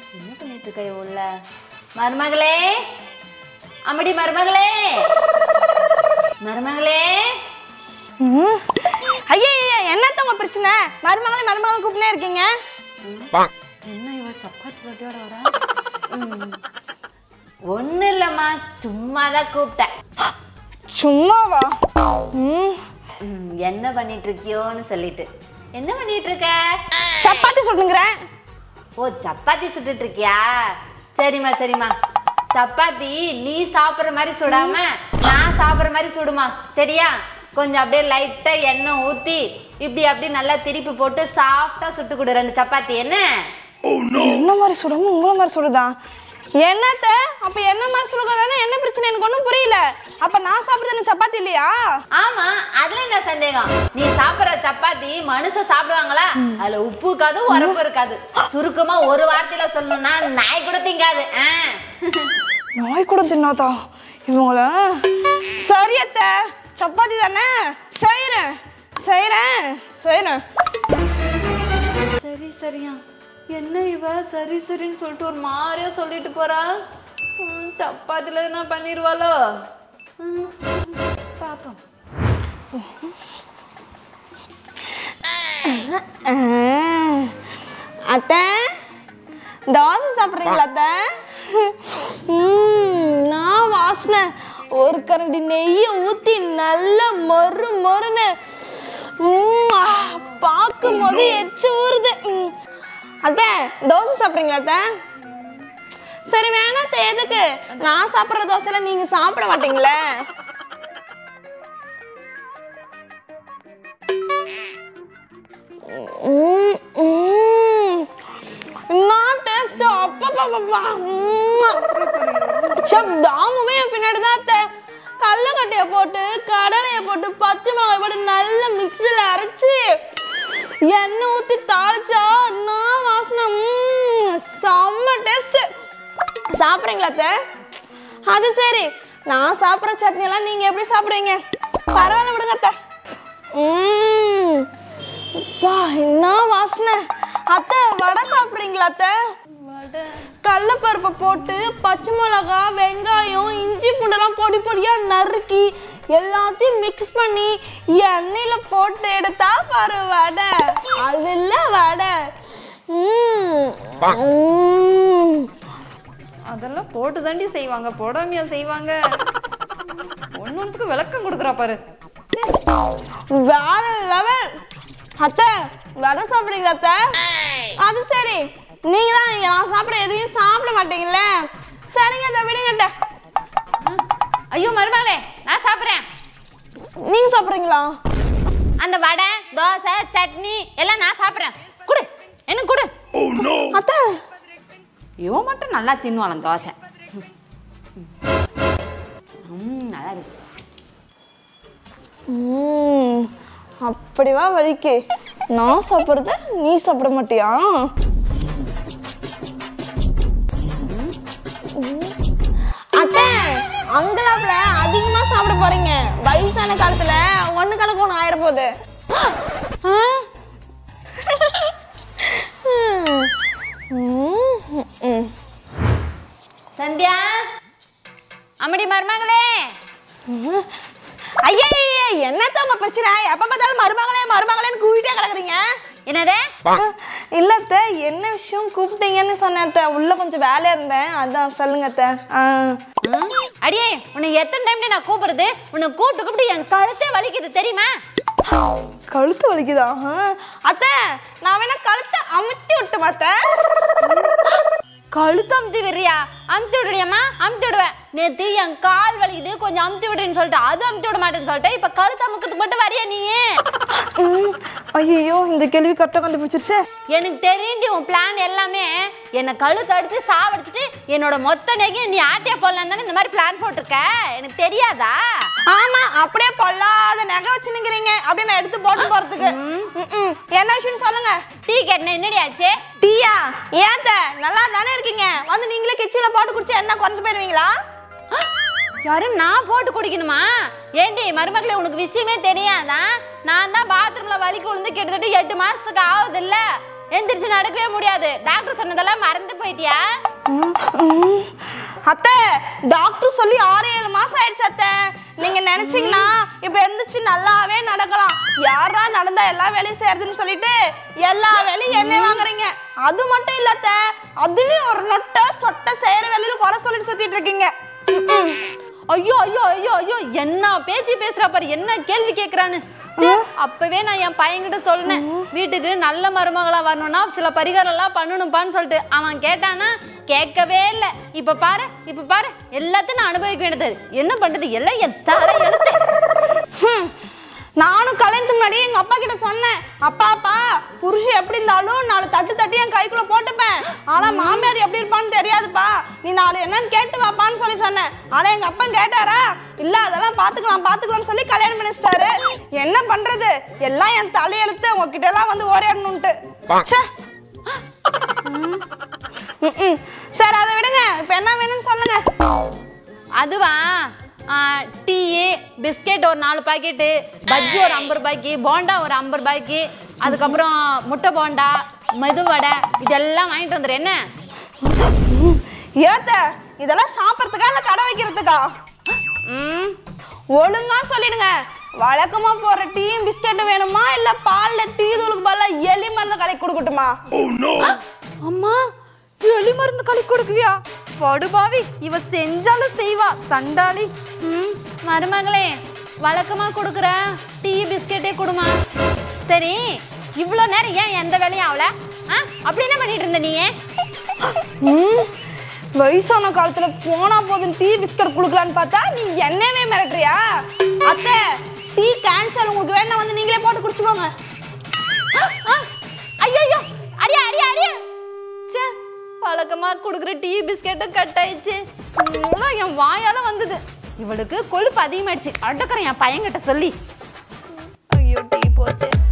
என்ன பண்ணிட்டு இருக்க இவ உள்ள மருமகளே அம்மடி மருமகளே மருமகளே ஐயா என்னத்த உங்க பிரச்சனை மருமகளை மருமகளை கூப்பிட்டே இருக்கீங்க என்ன இவ சப்பாத்தி ரொட்டியோட வர ஒன்றும் இல்லைம்மா சும்மா தான் கூப்பிட்டேன் சும்மாவா ம், ம், என்ன பண்ணிட்டு இருக்கியோன்னு சொல்லிட்டு என்ன பண்ணிட்டு இருக்க சப்பாத்தி சொல்லுங்கிறேன் ஓ சப்பாத்தி சுட்டுட்டு இருக்கியா சரிம்மா சரிம்மா சப்பாத்தி நீ சாப்பிட்ற மாதிரி சுடாம நான் சாப்பிட்ற மாதிரி சுடுமா சரியா கொஞ்சம் அப்படியே லைட்டா எண்ணெய் ஊத்தி இப்படி அப்படியே நல்லா திருப்பி போட்டு சாஃப்டா சுட்டு கொடு ரெண்டு சப்பாத்தி என்ன என்ன மாதிரி சுடாம உங்கள மாதிரி சுடுதா என்னத்த அப்ப என்ன மாதிரி சுடுகிறா என்ன பிரச்சனை எனக்கு ஒன்றும் புரியல அப்ப நான் சாப்பிடுறது சப்பாத்தி இல்லையா ஆமா அதுல என்ன சந்தேகம் நீ சாப்பிடுற சப்பாத்தி மனுஷன் சாப்பிடுவாங்களா அதுல உப்பு இருக்காது உரப்பு இருக்காது சுருக்கமா ஒரு வார்த்தையில சொல்லணும்னா நாய் கூட திங்காது ஆ. நாய் கூட தின்னாதா இவங்கள சரியத்த சப்பாத்தி தானே செய்கிறேன் செய்கிறேன் செய்கிறேன் சரி சரியா என்ன இவ சரி சரின்னு சொல்லிட்டு ஒரு மாதிரியா சொல்லிட்டு போறா ம், சப்பாத்தில என்ன பண்ணிருவாளோ ம், பாப்போம் அத்தை தோசை சாப்பிட்றீங்களா அத்தை ம், நான் வாசனை ஒரு கரண்டி நெய்யை ஊற்றி நல்லா மொறு மொறுன்னு ம், ஆ, பார்க்கும் போது எச்சு ஊறுது ம். அத்தை தோசை சாப்பிட்றீங்களா அத்தை சரி வேணாம் அத்தை எதுக்கு நான் சாப்பிட்ற தோசைல நீங்க சாப்பிட மாட்டீங்களே ம், ம். என்ன டேஸ்ட் அப்பப்பா சப் தாமுமே என் பின்னாடி தான் அத்தை கடலக்கட்டையை போட்டு கடலையை போட்டு பச்சை மிளகாய் போட்டு நல்ல மிக்ஸியில் அரைச்சி எண்ணெய் ஊற்றி தாளிச்சா நான் வாசனை ம், செம்ம டேஸ்ட்டு சாப்பிட்றீங்களா அத்தை அது சரி நான் சாப்பிட்ற சட்னி எல்லாம் நீங்கள் எப்படி சாப்பிட்றீங்க பரவாயில்ல விடுங்க அத்தை ம் அப்பா என்ன வாசனை அத்தை வடை சாப்பிட்றீங்களா அத்தை கடலப்பருப்பை போட்டு பச்சை மிளகா வெங்காயம் இஞ்சி பூண்டெல்லாம் பொடி பொடியா நறுக்கி எல்லாத்தையும் மிக்ஸ் பண்ணி எண்ணெயில் போட்டு எடுத்தா பாரு வடை அது இல்லை வடை ம். ம். அதெல்லாம் போட்டு தாண்டி செய்வாங்க போடாமையா செய்வாங்க ஒன்னொன்றுக்கு விளக்கம் கொடுக்குறா பாரு வேற லெவல் அத்தை வடை சாப்பிட்றீங்களா அத்தை அது சரி நீங்க தான் நீங்க நான் சாப்பிட்ற எதையும் சாப்பிட மாட்டீங்களே சரிங்க அத்தை விடுங்க அத்தை ஐயோ மருமகளே நான் சாப்பிட்றேன் நீங்க சாப்பிட்றீங்களா அந்த வடை தோசை சட்னி எல்லாம் நான் சாப்பிட்றேன் குடு என்ன குடு அத்தை இவன் மட்டும் நல்லா தின்னுவாளாம் தோசை ம் நல்லா இருக்கு ம், அப்படிவா வலிக்கு நான் சாப்பிட்றத நீ சாப்பிட மாட்டியா ம். அத்தை அங்கலாப்ல அதிகமா சாப்பிட போறீங்க வயசான காலத்துல ஒண்ணு கணக்கு ஒண்ணு ஆயிர போகுது ம், ம். சந்தியா அம்மடி மருமகளே ஐயா ஐயா, என்னத்த உங்க பிரச்சனை எப்ப பார்த்தாலும் மருமகளே மருமகளேன்னு கூப்பிட்டே கிடக்குறீங்க என்னது இல்ல அத்தை என்ன விஷயம் கூப்பிட்டீங்கன்னு சொன்னேன் அத்தை உள்ள கொஞ்சம் வேலையா இருந்தேன் அதான் சொல்லுங்க அத்தை ஆ. ம்? அடியே உன்னை எத்தனை டைம் நான் கூப்பிடுறது உன்னை கூப்பிட்டு கூப்பிட்டு என் கழுத்தே வலிக்குது தெரியுமா கழுத்து வலிக்குதா ஆ. அத்தை நான் வேணா கழுத்தை அமுத்தி விட்டு அத்தை கழுத்து அமுத்தி விடுறியா அமுத்தி விடுறியம்மா அமுத்தி விடுவேன் நேத்து என் கால் வலிக்குது கொஞ்சம் அமுத்தி விடுன்னு சொல்லிட்டு அது அமுத்தி விட மாட்டேன்னு சொல்லிட்டு இப்ப கழுத்து அமுக்கிறதுக்கு மட்டும் வரியா நீ ஐயோ இந்த கேள்வி கரெக்டாக கண்டுபிடிச்சிருச்சு எனக்கு தெரியுண்டி உன் பிளான் எல்லாமே என்னை கழுத்து அடுத்து சாவடிச்சிட்டு என்னோட மொத்த நெகையும் நீ ஆட்டியா போடலாம் தானே இந்த மாதிரி பிளான் போட்டிருக்க எனக்கு தெரியாதா ஆமா அப்படியே பொல்லாத நகை வச்சு நிக்கிறீங்க அப்படியே நான் எடுத்து போட்டு போறதுக்கு ம், ம். என்ன விஷயம் சொல்லுங்க டீ கேட்டேன் என்னடி ஆச்சு டீயா ஏத்த நல்லா தானே இருக்கீங்க வந்து நீங்களே கிச்சன்ல போட்டு குடிச்சு என்ன குறைஞ்சு போயிருவீங்களா யாரும் நான் போட்டு குடிக்கணுமா ஏண்டி மருமகளே உனக்கு விஷயமே தெரியாதா நான் தான் பாத்ரூம்ல வலிக்கு விழுந்து கிட்டத்தட்ட எட்டு மாசத்துக்கு ஆகுது இல்ல எந்திரிச்சு நடக்கவே முடியாது டாக்டர் சொன்னதெல்லாம் மறந்து போயிட்டியா அத்தை டாக்டர் சொல்லி ஆறு ஏழு மாசம் ஆயிடுச்சு அத்தை நீங்க நினைச்சீங்கன்னா இப்ப எந்திரிச்சு நல்லாவே நடக்கலாம் யாரா நடந்தா எல்லா வேலையும் செய்யறதுன்னு சொல்லிட்டு எல்லா வேலையும் என்ன வாங்குறீங்க அது மட்டும் இல்ல அத்தை அதுலயும் ஒரு நொட்டை சொட்டை செய்யற வேலையில குறை சொல்லிட்டு சுத்திட்டு இருக்கீங்க ம்ம். ஐயோ ஐயோ ஐயோ ஐயோ என்ன பேச்சு பேசுறா பாரு என்ன கேள்வி கேக்குறான்னு ச்சே, அப்பவே நான் என் பையன்கிட்ட சொன்னேன் வீட்டுக்கு நல்ல மருமகளா வரணும்னா சில பரிகாரம் எல்லாம் பண்ணணும்ப்பான்னு சொல்லிட்டு அவன் கேட்டானா கேட்கவே இல்ல இப்ப பாரு இப்ப பாரு எல்லாத்தையும் நான் அனுபவிக்க வேண்டியது என்ன பண்றது எல்லாம் என் தலை எழுத்து ஹம். நானும் கல்யாணத்துக்கு முன்னாடி எங்க அப்பா கிட்ட சொன்னேன் அப்பா அப்பா புருஷன் எப்படி இருந்தாலும் நாலு தட்டு தட்டி என் கைக்குள்ள போட்டுப்பேன் ஆனா மாமியார் எப்படி இருப்பான்னு தெரியாதுப்பா நீ நாலு என்னன்னு கேட்டு வாப்பான்னு சொல்லி சொன்னேன் ஆனா எங்க அப்பா கேட்டாரா இல்ல அதெல்லாம் பாத்துக்கலாம் பாத்துக்கலாம்னு சொல்லி கல்யாணம் பண்ணி வச்சிட்டாரு என்ன பண்றது எல்லாம் என் தலையெழுத்து உங்ககிட்ட எல்லாம் வந்து ஓரையாடணும்ட்டு ச்சே. ம்ம். சரி அதை விடுங்க இப்ப என்ன வேணும்னு சொல்லுங்க அதுவா டீ பிஸ்கெட் ஒரு நாலு பாக்கெட்டு பஜ்ஜி ஒரு ஐம்பது ரூபாய்க்கு போண்டா ஒரு ஐம்பது ரூபாய்க்கு அதுக்கப்புறம் முட்டை போண்டா மெதுவடை இதெல்லாம் வாங்கிட்டு வந்துடு என்ன ஏத்த இதெல்லாம் சாப்பிட்றதுக்கா இல்ல கடை வைக்கிறதுக்கா ம் ஒழுங்கா சொல்லிடுங்க வழக்கமா போற டீ பிஸ்கெட் வேணுமா இல்ல பால்ல டீ தூளுக்கு பதிலா எலி மருந்து கலக்கி கொடுக்கட்டுமா அம்மா எலி மருந்து களி கொடுக்குவியா படுபாவி இவ செஞ்சாலும் செய்வா சண்டாளி ம் மருமகளே வழக்கமா கொடுக்குற டீ பிஸ்கெட்டே கொடுமா சரி இவ்வளோ நேரம் ஏன் எந்த வேலையும் ஆகல ஆ அப்படி என்ன பண்ணிட்டு இருந்த நீ ம், வயசான காலத்துல போனா போதும் டீ பிஸ்கட் கொடுக்கலான்னு பார்த்தா நீ என்னவே மிரட்டுறியா அத்தை டீ கேன்சல் உங்களுக்கு வேணா வந்து நீங்களே போட்டு குடிச்சுக்கோங்க ஐயோ அடியா அடியா அடியா ச்சே வழக்கமா கொடுக்குற டீ பிஸ்கெட்டும் கட் ஆயிடுச்சு இவ்வளோ என் வாயால வந்தது இவளுக்கு கொழுப்பு அதிகமாயிடுச்சு அடக்கிறேன் என் பையன்கிட்ட சொல்லி ஐயோ டீ போச்சு